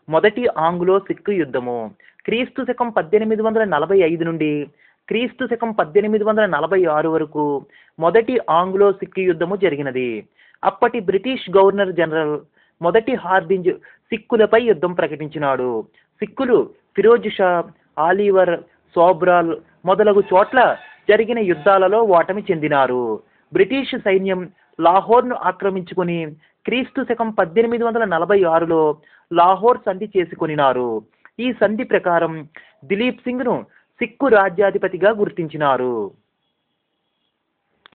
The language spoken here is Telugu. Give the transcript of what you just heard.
మొదటి ఆంగ్లో సిక్కు యుద్ధము క్రీస్తు శకం పద్దెనిమిది వందల నలభై ఐదు నుండి క్రీస్తు శకం పద్దెనిమిది వందల నలభై ఆరు వరకు మొదటి ఆంగ్లో సిక్కు యుద్ధము జరిగినది అప్పటి బ్రిటిష్ గవర్నర్ జనరల్ మొదటి హార్డింజ్ సిక్కులపై యుద్ధం ప్రకటించినాడు సిక్కులు ఫిరోజ్ షా ఆలివర్ సోబ్రాల్ మొదలగు చోట్ల జరిగిన యుద్ధాలలో ఓటమి చెందినారు బ్రిటిష్ సైన్యం లాహోర్ను ఆక్రమించుకుని క్రీస్తు శకం పద్దెనిమిది వందల నలభై ఆరులో లాహోర్ సంధి చేసుకొనినారు ఈ సంధి ప్రకారం దిలీప్ సింగ్ను సిక్కు రాజ్యాధిపతిగా గుర్తించినారు